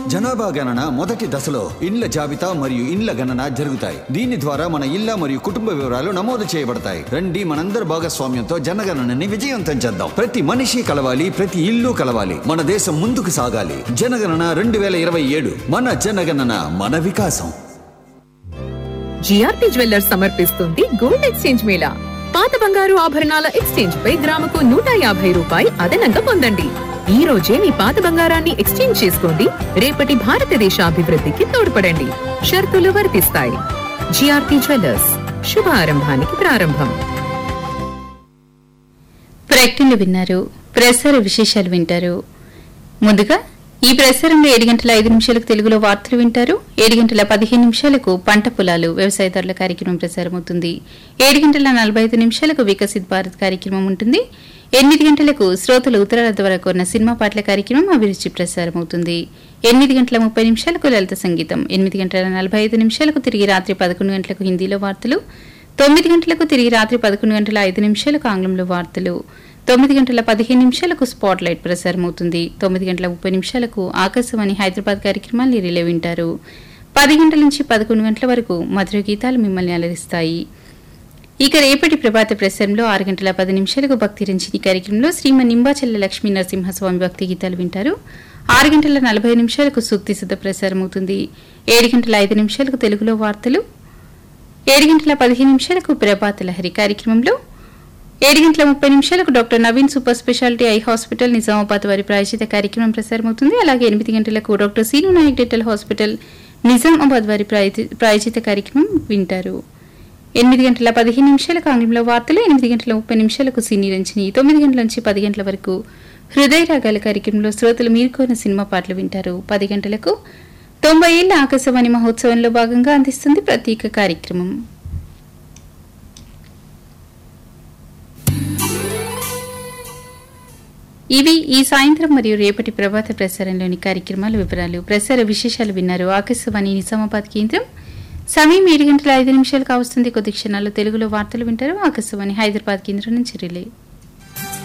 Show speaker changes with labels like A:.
A: జనాభా గణన మొదటి దశలో ఇండ్ల జాబితా మరియు ఇండ్ల గణన జరుగుతాయి దీని ద్వారా మన ఇళ్ల మరియు కుటుంబ వివరాలు నమోదు చేయబడతాయి రండి మనందరి భాగస్వామ్యంతో జనగణనని విజయవంతం చేద్దాం ప్రతి మనిషి కలవాలి ప్రతి ఇల్లు కలవాలి మన దేశం ముందుకు సాగాలి జనగణన రెండు వేల ఇరవై ఏడు మన జనగణన మన వికాసం
B: జిఆర్పి జ్యువెల్లర్స్ సమర్పిస్తుంది గోల్డ్ ఎక్స్చేంజ్ మేళా పాత బంగారు ఆభరణాల ఎక్స్చేంజ్ పై గ్రాముకు నూట యాభై రూపాయి అదనంగా పొందండి ఈ రోజే మీ పాత బంగారాన్ని ఎక్స్చేంజ్ చేసుకోండి రేపటి భారతదేశ అభివృద్ధికి తోడ్పడండి షరతులు వర్తిస్తాయి జిఆర్పి జ్యువెల్లర్స్ శుభారంభానికి ప్రారంభం
C: ప్రకటనలు విన్నారు ప్రసార విశేషాలు వింటారు ముందుగా ఈ ప్రసారంలో ఏడు గంటల ఐదు నిమిషాలకు తెలుగులో వార్తలు వింటారు ఏడు గంటల పదిహేను నిమిషాలకు పంట పొలాలు వ్యవసాయదారుల కార్యక్రమం ప్రసారమవుతుంది ఏడు గంటల నలభై ఐదు నిమిషాలకు వికసిత్ భారత్ కార్యక్రమం ఉంటుంది ఎనిమిది గంటలకు శ్రోతల ఉత్తరాల ద్వారా కొన్న సినిమా పాటల కార్యక్రమం అభిరుచి ప్రసారమవుతుంది ఎనిమిది గంటల ముప్పై నిమిషాలకు లలిత సంగీతం ఎనిమిది గంటల నలభై ఐదు నిమిషాలకు తిరిగి రాత్రి పదకొండు గంటలకు హిందీలో వార్తలు తొమ్మిది గంటలకు తిరిగి రాత్రి పదకొండు గంటల ఐదు నిమిషాలకు ఆంగ్లంలో వార్తలు తొమ్మిది గంటల పదిహేను నిమిషాలకు స్పాట్ లైట్ ప్రసారమవుతుంది తొమ్మిది గంటల ముప్పై నిమిషాలకు ఆకాశవాణి హైదరాబాద్ కార్యక్రమాన్ని రిలే వింటారు పది గంటల నుంచి పదకొండు గంటల వరకు మధుర గీతాలు మిమ్మల్ని అలరిస్తాయి ఇక రేపటి ప్రభాత ప్రసారంలో ఆరు గంటల పది నిమిషాలకు భక్తి రంజిని కార్యక్రమంలో శ్రీమన్ నింబాచల్ల లక్ష్మీ నరసింహస్వామి భక్తి గీతాలు వింటారు ఆరు గంటల నలభై నిమిషాలకు సూక్తి సిద్ధ ప్రసారం అవుతుంది ఏడు గంటల ఐదు నిమిషాలకు తెలుగులో వార్తలు ఏడు గంటల పదిహేను నిమిషాలకు ప్రభాత లహరి కార్యక్రమంలో ఏడు గంటల ముప్పై నిమిషాలకు doctor Naveen super speciality eye hospital Nizamabad వారి ప్రాయచిత కార్యక్రమం ప్రసారమవుతుంది అలాగే ఎనిమిది గంటలకు doctor Seenu Nayak dental hospital Nizamabad వారి ప్రాయచి- ప్రాయచిత కార్యక్రమం వింటారు ఎనిమిది గంటల పదిహేను నిమిషాలకు ఆంగ్లంలో వార్తలు ఎనిమిది గంటల ముప్పై నిమిషాలకు సినీ రంజని తొమ్మిది గంటల నుంచి పది గంటల వరకు హృదయ రాగాల కార్యక్రమంలో శ్రోతలు మీరుకోన సినిమా పాటలు వింటారు పది గంటలకు తొంభై ఏళ్ల ఆకాశవాణి మహోత్సవంలో భాగంగా అందిస్తుంది ప్రత్యేక కార్యక్రమం ఇవి ఈ సాయంత్రం మరియు రేపటి ప్రభాత ప్రసారంలోని కార్యక్రమాల వివరాలు ప్రసార విశేషాలు విన్నారు ఆకాశవాణి నిజామాబాద్ కేంద్రం సమయం ఏడు గంటల ఐదు నిమిషాలు కావస్తుంది కొద్ది క్షణాల్లో తెలుగులో వార్తలు వింటారు ఆకాశవాణి హైదరాబాద్ కేంద్రం నుంచి రిలే